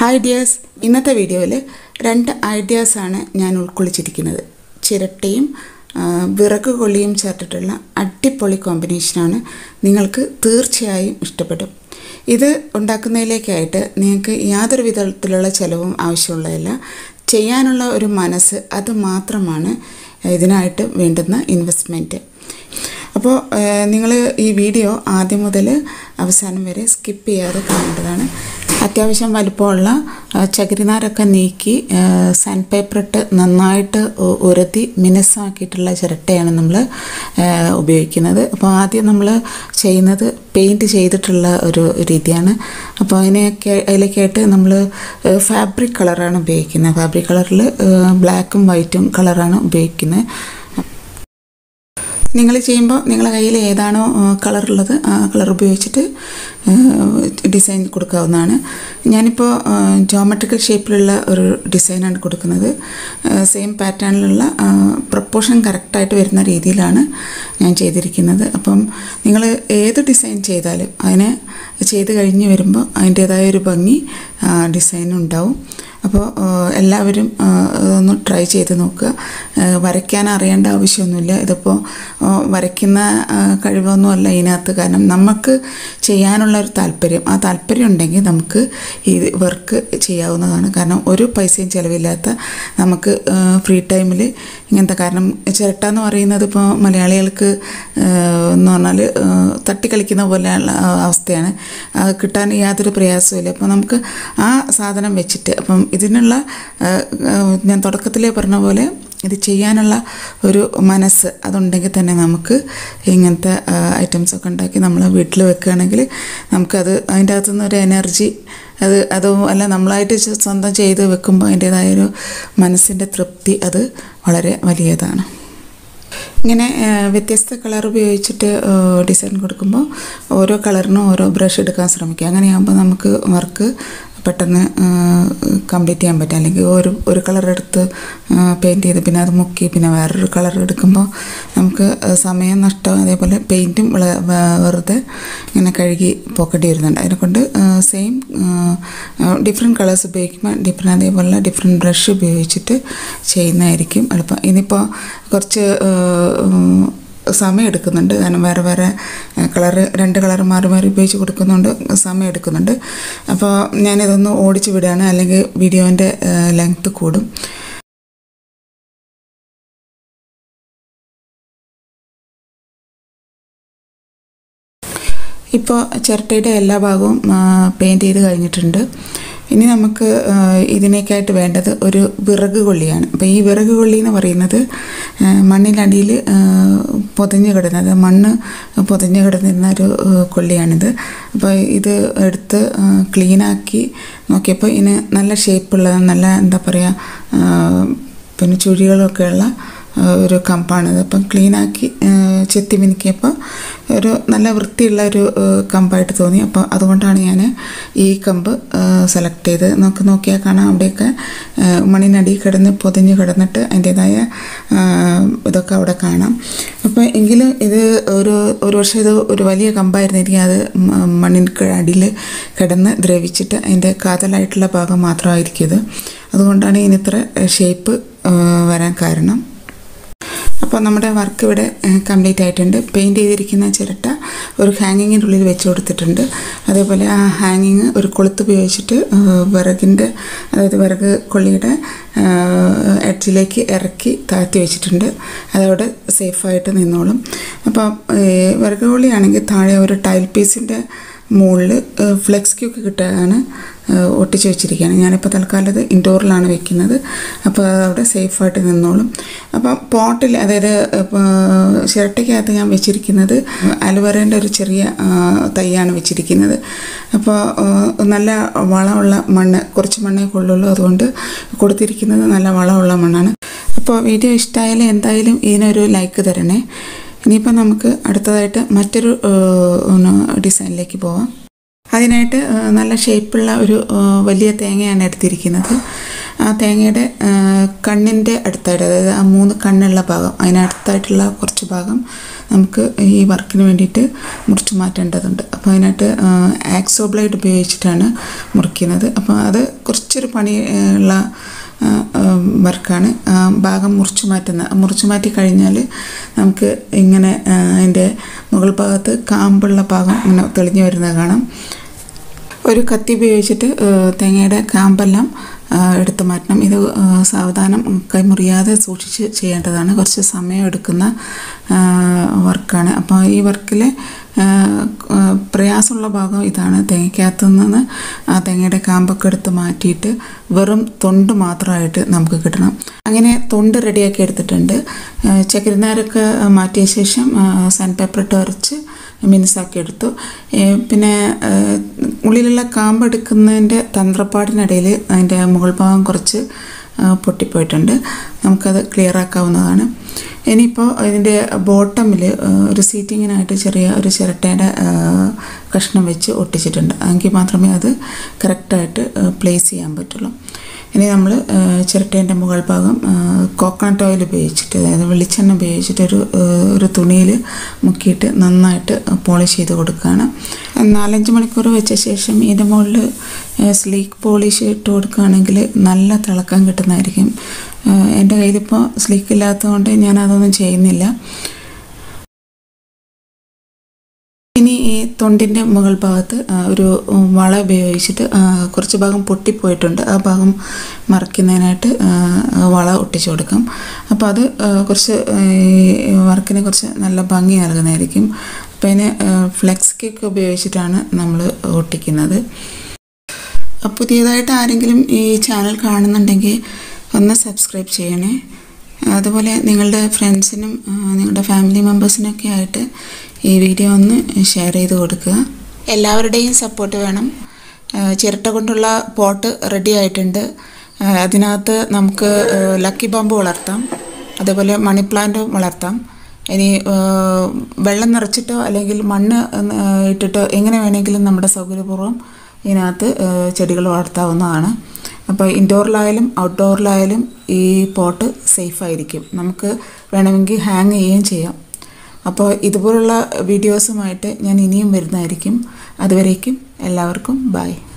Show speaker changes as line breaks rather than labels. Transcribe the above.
hi dears ഇന്നത്തെ വീഡിയോയിൽ രണ്ട് ഐഡിയാസാണ് ഞാൻ ഉൾക്കൊള്ളിച്ചിരിക്കുന്നത് ചിരട്ടയും ആ, വിറക് കൊള്ളിയും ചേർത്തിട്ടുള്ള അടിപൊളി കോമ്പിനേഷനാണ് നിങ്ങൾക്ക് തീർച്ചയായും ഇഷ്ടപ്പെടും ഇത് ഉണ്ടാക്കുന്നതിലേക്കായിട്ട് നിങ്ങൾക്ക് യാതൊരു വിധത്തിലുള്ള ചിലവും ആവശ്യമുള്ളതല്ല ചെയ്യാനുള്ള ഒരു മനസ്സ് അത് മാത്രമാണ് ഇതിനായിട്ട് വേണ്ടുന്ന ഇൻവെസ്റ്റ്മെൻറ്റ് അപ്പോൾ നിങ്ങൾ ഈ വീഡിയോ ആദ്യം മുതൽ അവസാനം വരെ സ്കിപ്പ് ചെയ്യാതെ കാണേണ്ടതാണ് അത്യാവശ്യം വലിപ്പമുള്ള ആ, ചകിരിനാരൊക്കെ നീക്കി സാൻഡ് പേപ്പർ ഇട്ട് നന്നായിട്ട് ഉ- ഉരതി മിനുസമാക്കിയിട്ടുള്ള ചിരട്ടയാണ് നമ്മൾ ഉപയോഗിക്കുന്നത് അപ്പോൾ ആദ്യം നമ്മൾ ചെയ്യുന്നത് പെയിൻറ്റ് ചെയ്തിട്ടുള്ള ഒരു രീതിയാണ് അപ്പോൾ അതിനെയൊക്കെ അതിലേക്കായിട്ട് നമ്മൾ ഫാബ്രിക് കളറാണ് ഉപയോഗിക്കുന്നത് ഫാബ്രിക് കളറിൽ ബ്ലാക്കും വൈറ്റും കളറാണ് ഉപയോഗിക്കുന്നത് നിങ്ങൾ ചെയ്യുമ്പോൾ നിങ്ങളുടെ കയ്യിൽ ഏതാണോ കളർ ഉള്ളത് ആ കളർ ഉപയോഗിച്ചിട്ട് ഡിസൈൻ കൊടുക്കാവുന്നതാണ് ഞാനിപ്പോൾ ജോമെട്രിക്കൽ ഷേപ്പിലുള്ള ഒരു ഡിസൈനാണ് കൊടുക്കുന്നത് സെയിം പാറ്റേണിലുള്ള പ്രപ്പോർഷൻ കറക്റ്റായിട്ട് വരുന്ന രീതിയിലാണ് ഞാൻ ചെയ്തിരിക്കുന്നത് അപ്പം നിങ്ങൾ ഏത് ഡിസൈൻ ചെയ്താലും അതിനെ ചെയ്ത് കഴിഞ്ഞ് വരുമ്പോൾ അതിൻ്റേതായ ഒരു ഭംഗി ഡിസൈനുണ്ടാവും അപ്പോൾ എല്ലാവരും ആ, ഇതൊന്ന് ട്രൈ ചെയ്ത് നോക്കുക ആ, വരയ്ക്കാൻ അറിയേണ്ട ആവശ്യമൊന്നുമില്ല ഇതിപ്പോൾ ആ, വരയ്ക്കുന്ന ആ, കഴിവൊന്നും അല്ല ഇതിനകത്ത് കാരണം നമുക്ക് ചെയ്യാനുള്ള ഒരു താല്പര്യം ആ താല്പര്യം ഉണ്ടെങ്കിൽ നമുക്ക് ഈ വർക്ക് ചെയ്യാവുന്നതാണ് കാരണം ഒരു പൈസയും ചിലവില്ലാത്ത നമുക്ക് ഫ്രീ ടൈമിൽ ഇങ്ങനത്തെ കാരണം ചിരട്ട എന്ന് പറയുന്നത് ഇപ്പോൾ മലയാളികൾക്ക് ആ, എന്ന് പറഞ്ഞാൽ ആ, തട്ടിക്കളിക്കുന്ന പോലെയുള്ള ആ, അവസ്ഥയാണ് അത് കിട്ടാൻ യാതൊരു പ്രയാസമില്ല അപ്പോൾ നമുക്ക് ആ സാധനം വെച്ചിട്ട് അപ്പം ഇതിനുള്ള ആ, ആ, ഞാൻ തുടക്കത്തിലേ പറഞ്ഞ പോലെ ഇത് ചെയ്യാനുള്ള ഒരു മനസ്സ് അതുണ്ടെങ്കിൽ തന്നെ നമുക്ക് ഇങ്ങനത്തെ ഐറ്റംസ് ഒക്കെ ഉണ്ടാക്കി നമ്മൾ വീട്ടിൽ വെക്കുകയാണെങ്കിൽ നമുക്കത് അതിൻ്റെ അകത്തുനിന്ന് ഒരു എനർജി അത് അത് അല്ല നമ്മളായിട്ട് ചെ- സ്വന്തം ചെയ്ത് വെക്കുമ്പോൾ അതിൻ്റേതായൊരു മനസ്സിൻ്റെ തൃപ്തി അത് വളരെ വലിയതാണ് ഇങ്ങനെ ആ, വ്യത്യസ്ത കളർ ഉപയോഗിച്ചിട്ട് ആ, ഡിസൈൻ കൊടുക്കുമ്പോൾ ഓരോ കളറിനും ഓരോ ബ്രഷ് എടുക്കാൻ ശ്രമിക്കുക അങ്ങനെയാകുമ്പോൾ നമുക്ക് വർക്ക് പെട്ടെന്ന് കംപ്ലീറ്റ് ചെയ്യാൻ പറ്റും അല്ലെങ്കിൽ ഒരു ഒരു കളർ എടുത്ത് പെയിൻറ്റ് ചെയ്ത് പിന്നെ അത് മുക്കി പിന്നെ വേറൊരു കളർ എടുക്കുമ്പോൾ നമുക്ക് സമയം നഷ്ടം അതേപോലെ പെയിൻറ്റും വെറുതെ ഇങ്ങനെ കഴുകി പോക്കേണ്ടി വരുന്നുണ്ട് അതിനെക്കൊണ്ട് സെയിം ഡിഫറെൻറ്റ് കളേഴ്സ് ഉപയോഗിക്കുമ്പോൾ ഡിഫറെൻറ്റ് അതേപോലെ ഡിഫറെൻറ്റ് ബ്രഷ് ഉപയോഗിച്ചിട്ട് ചെയ്യുന്നതായിരിക്കും എളുപ്പം ഇനിയിപ്പോൾ കുറച്ച് ആ, ഉം, സമയം എടുക്കുന്നുണ്ട് കാരണം വേറെ വേറെ കളറ് രണ്ട് കളർ മാറി മാറി ഉപയോഗിച്ച് കൊടുക്കുന്നുണ്ട് സമയം എടുക്കുന്നുണ്ട് അപ്പോൾ ഞാനിതൊന്ന് ഓടിച്ച് വിടുകയാണ് അല്ലെങ്കിൽ വീഡിയോൻ്റെ ലെങ്ത്ത് കൂടും ഇപ്പോൾ ചിരട്ടയുടെ എല്ലാ ഭാഗവും പെയിൻറ്റ് ചെയ്ത് കഴിഞ്ഞിട്ടുണ്ട് ഇനി നമുക്ക് ആ, ഇതിനേക്കായിട്ട് വേണ്ടത് ഒരു വിറക് കൊള്ളിയാണ് അപ്പോൾ ഈ വിറക് കൊള്ളി എന്ന് പറയുന്നത് ആ, മണ്ണിനടിയിൽ ആ, പൊതിഞ്ഞ് കിടന്നത് മണ്ണ് പൊതിഞ്ഞ് കിടന്നിരുന്ന ഒരു ആ, കൊള്ളിയാണിത് അപ്പോൾ ഇത് എടുത്ത് ക്ലീനാക്കി നോക്കിയപ്പോൾ ഇതിന് നല്ല ഷേപ്പുള്ള നല്ല എന്താ പറയുക ആ, പിന്നെ ചുഴികളൊക്കെയുള്ള ആ, ഒരു കമ്പാണിത് അപ്പം ക്ലീനാക്കി ചെത്തി മിനുക്കിയപ്പോൾ ഒരു നല്ല വൃത്തിയുള്ള ഒരു ആ, കമ്പായിട്ട് തോന്നി അപ്പോൾ അതുകൊണ്ടാണ് ഞാൻ ഈ കമ്പ് സെലക്ട് ചെയ്ത് നമുക്ക് നോക്കിയാൽ കാണാം അവിടെയൊക്കെ ആ, മണ്ണിനടി കിടന്ന് പൊതിഞ്ഞ് കിടന്നിട്ട് അതിൻ്റേതായ ആ, ഇതൊക്കെ അവിടെ കാണാം അപ്പോൾ എങ്കിലും ഇത് ഒരു ഒരു വർഷം ഇത് ഒരു വലിയ കമ്പായിരുന്നിരിക്കും അത് മ- മണ്ണിന് അടിയിൽ കിടന്ന് ദ്രവിച്ചിട്ട് അതിൻ്റെ കാതലായിട്ടുള്ള ഭാഗം മാത്രമായിരിക്കും ഇത് അതുകൊണ്ടാണ് ഇതിനിത്ര ഷേപ്പ് വരാൻ കാരണം അപ്പോൾ നമ്മുടെ വർക്ക് ഇവിടെ കംപ്ലീറ്റ് ആയിട്ടുണ്ട് പെയിൻറ്റ് ചെയ്തിരിക്കുന്ന ചിരട്ട ഒരു ഹാങ്ങിങ്ങിൻ്റെ ഉള്ളിൽ വെച്ച് കൊടുത്തിട്ടുണ്ട് അതേപോലെ ആ ഹാങ്ങിങ് ഒരു കൊളുത്ത് ഉപയോഗിച്ചിട്ട് ആ, വിറകിൻ്റെ അതായത് വിറക് കൊള്ളിയുടെ എഡ്ജിലേക്ക് ഇറക്കി താഴ്ത്തി വെച്ചിട്ടുണ്ട് അതവിടെ സേഫായിട്ട് നിന്നോളും അപ്പോൾ വിറക് കൊള്ളിയാണെങ്കിൽ താഴെ ഒരു ടൈൽ പീസിൻ്റെ മുകളിൽ ഫ്ലെക്സ് ക്യൂക്ക് കിട്ടാനാണ് ഒട്ടിച്ച് വെച്ചിരിക്കുകയാണ് ഞാനിപ്പോൾ തൽക്കാലം ഇത് ഇൻഡോറിലാണ് വെക്കുന്നത് അപ്പോൾ അതവിടെ സേഫായിട്ട് നിന്നോളും അപ്പം പോട്ടിൽ അതായത് ഇപ്പോൾ ചിരട്ടയ്ക്കകത്ത് ഞാൻ വെച്ചിരിക്കുന്നത് അലുവറേൻ്റെ ഒരു ചെറിയ ആ, തൈയാണ് വെച്ചിരിക്കുന്നത് അപ്പോൾ ആ, നല്ല വളമുള്ള മണ്ണ് കുറച്ച് മണ്ണേ കൊള്ളുള്ളൂ അതുകൊണ്ട് കൊടുത്തിരിക്കുന്നത് നല്ല വളമുള്ള മണ്ണാണ് അപ്പോൾ വീഡിയോ ഇഷ്ടമായാലും എന്തായാലും ഇതിനൊരു ലൈക്ക് തരണേ ഇനിയിപ്പോൾ നമുക്ക് അടുത്തതായിട്ട് മറ്റൊരു ഏഹ്, ഡിസൈനിലേക്ക് പോവാം അതിനായിട്ട് ഏഹ്, നല്ല ഷേപ്പുള്ള ഒരു ഏഹ്, വലിയ തേങ്ങയാണ് എടുത്തിരിക്കുന്നത് ആ തേങ്ങയുടെ ഏഹ്, കണ്ണിൻ്റെ അടുത്തായിട്ട് അതായത് ആ മൂന്ന് കണ്ണുള്ള ഭാഗം അതിനടുത്തായിട്ടുള്ള കുറച്ച് ഭാഗം നമുക്ക് ഈ വർക്കിന് വേണ്ടിയിട്ട് മുറിച്ച് മാറ്റേണ്ടതുണ്ട് അപ്പോൾ അതിനായിട്ട് ആക്സോ ബ്ലേഡ് ഉപയോഗിച്ചിട്ടാണ് മുറിക്കുന്നത് അപ്പോൾ അത് കുറച്ചൊരു പണി ഏഹ്, ഉള്ള ആ, ആ, വർക്കാണ് ആ, ഭാഗം മുറിച്ചു മാറ്റുന്ന മുറിച്ചു മാറ്റി കഴിഞ്ഞാൽ നമുക്ക് ഇങ്ങനെ ആ, അതിൻ്റെ മുകൾ ഭാഗത്ത് കാമ്പുള്ള ഭാഗം ഇങ്ങനെ തെളിഞ്ഞു വരുന്നത് കാണാം ഒരു കത്തി ഉപയോഗിച്ചിട്ട് ആ, തേങ്ങയുടെ കാമ്പെല്ലാം ആ, എടുത്തു മാറ്റണം ഇത് ആ, സാവധാനം കൈമുറിയാതെ സൂക്ഷിച്ച് ചെയ്യേണ്ടതാണ് കുറച്ച് സമയം എടുക്കുന്ന ആ, വർക്കാണ് അപ്പോൾ ഈ വർക്കിൽ പ്രയാസമുള്ള ഭാഗം ഇതാണ് തേങ്ങയ്ക്കകത്തു നിന്ന് ആ തേങ്ങയുടെ കാമ്പൊക്കെ എടുത്ത് മാറ്റിയിട്ട് വെറും തൊണ്ട് മാത്രമായിട്ട് നമുക്ക് കിട്ടണം അങ്ങനെ തൊണ്ട് റെഡിയാക്കി എടുത്തിട്ടുണ്ട് ആ, ചകിരിനാരൊക്കെ മാറ്റിയ ശേഷം സാൻ പേപ്പർ ഇട്ട് ഉരച്ച് മിനുസാക്കി എടുത്തു ഏ, പിന്നെ ഏ, ഉള്ളിലുള്ള കാമ്പ് എടുക്കുന്നതിൻ്റെ തന്ത്രപ്പാടിനിടയിൽ അതിൻ്റെ മുകൾ ഭാഗം കുറച്ച് ആ, പൊട്ടിപ്പോയിട്ടുണ്ട് നമുക്കത് ക്ലിയർ ആക്കാവുന്നതാണ് ഇനിയിപ്പോൾ ഇതിൻ്റെ ബോട്ടമിൽ ഒരു സീറ്റിങ്ങിനായിട്ട് ചെറിയ ഒരു ചിരട്ടയുടെ ആ, കഷ്ണം വെച്ച് ഒട്ടിച്ചിട്ടുണ്ട് എങ്കിൽ മാത്രമേ അത് കറക്റ്റായിട്ട് പ്ലേസ് ചെയ്യാൻ പറ്റുള്ളൂ ഇനി നമ്മൾ ചിരട്ടേൻ്റെ മുകൾ ഭാഗം കോക്കനട്ട് ഓയിൽ ഉപയോഗിച്ചിട്ട് അതായത് വെളിച്ചെണ്ണ ഉപയോഗിച്ചിട്ട് ഒരു ആ, ഒരു തുണിയിൽ മുക്കിയിട്ട് നന്നായിട്ട് പോളിഷ് ചെയ്ത് കൊടുക്കുകയാണ് നാലഞ്ച് മണിക്കൂർ വെച്ച ശേഷം ഇതിൻ്റെ മുകളിൽ സ്ലീക്ക് പോളിഷ് ഇട്ട് കൊടുക്കുകയാണെങ്കിൽ നല്ല തിളക്കം കിട്ടുന്നതായിരിക്കും ആ, എൻ്റെ കയ്യിലിപ്പോൾ സ്ലീക്ക് ഇല്ലാത്തതുകൊണ്ട് ഞാൻ അതൊന്നും ചെയ്യുന്നില്ല ഇനി ഈ തൊണ്ടിൻ്റെ മുകൾ ഭാഗത്ത് ആ, ഒരു ഉം, വള ഉപയോഗിച്ചിട്ട് ആ, കുറച്ച് ഭാഗം പൊട്ടിപ്പോയിട്ടുണ്ട് ആ ഭാഗം മറയ്ക്കുന്നതിനായിട്ട് ആ, വള ഒട്ടിച്ചു കൊടുക്കാം അപ്പോൾ അത് ആ, കുറച്ച് ആ, ഈ വർക്കിന് കുറച്ച് നല്ല ഭംഗി നൽകുന്നതായിരിക്കും അപ്പോൾ അതിന് ഫ്ലെക്സ് കേക്ക് ഉപയോഗിച്ചിട്ടാണ് നമ്മൾ ഒട്ടിക്കുന്നത് അപ്പോൾ പുതിയതായിട്ട് ആരെങ്കിലും ഈ ചാനൽ കാണുന്നുണ്ടെങ്കിൽ ഒന്ന് സബ്സ്ക്രൈബ് ചെയ്യണേ അതുപോലെ നിങ്ങളുടെ ഫ്രണ്ട്സിനും ആ, നിങ്ങളുടെ ഫാമിലി മെമ്പേഴ്സിനൊക്കെ ആയിട്ട് ഈ വീഡിയോ ഒന്ന് ഷെയർ ചെയ്ത് കൊടുക്കുക എല്ലാവരുടെയും സപ്പോർട്ട് വേണം ആ, ചിരട്ട കൊണ്ടുള്ള പോട്ട് റെഡി ആയിട്ടുണ്ട് ആ, അതിനകത്ത് നമുക്ക് ആ, ലക്കി ബാമ്പ് വളർത്താം അതേപോലെ മണി പ്ലാന്റും വളർത്താം ഇനി ആ, വെള്ളം നിറച്ചിട്ടോ അല്ലെങ്കിൽ മണ്ണ് ആ, ഇട്ടിട്ടോ എങ്ങനെ വേണമെങ്കിലും നമ്മുടെ സൗകര്യപൂർവ്വം ഇതിനകത്ത് ആ, ചെടികൾ വളർത്താവുന്നതാണ് അപ്പോൾ ഇൻഡോറിലായാലും ഔട്ട്ഡോറിലായാലും ഈ പോട്ട് സേഫ് ആയിരിക്കും നമുക്ക് വേണമെങ്കിൽ ഹാങ് ചെയ്യുകയും ചെയ്യാം അപ്പോൾ ഇതുപോലുള്ള വീഡിയോസുമായിട്ട് ഞാൻ ഇനിയും വരുന്നതായിരിക്കും അതുവരേക്കും എല്ലാവർക്കും ബൈ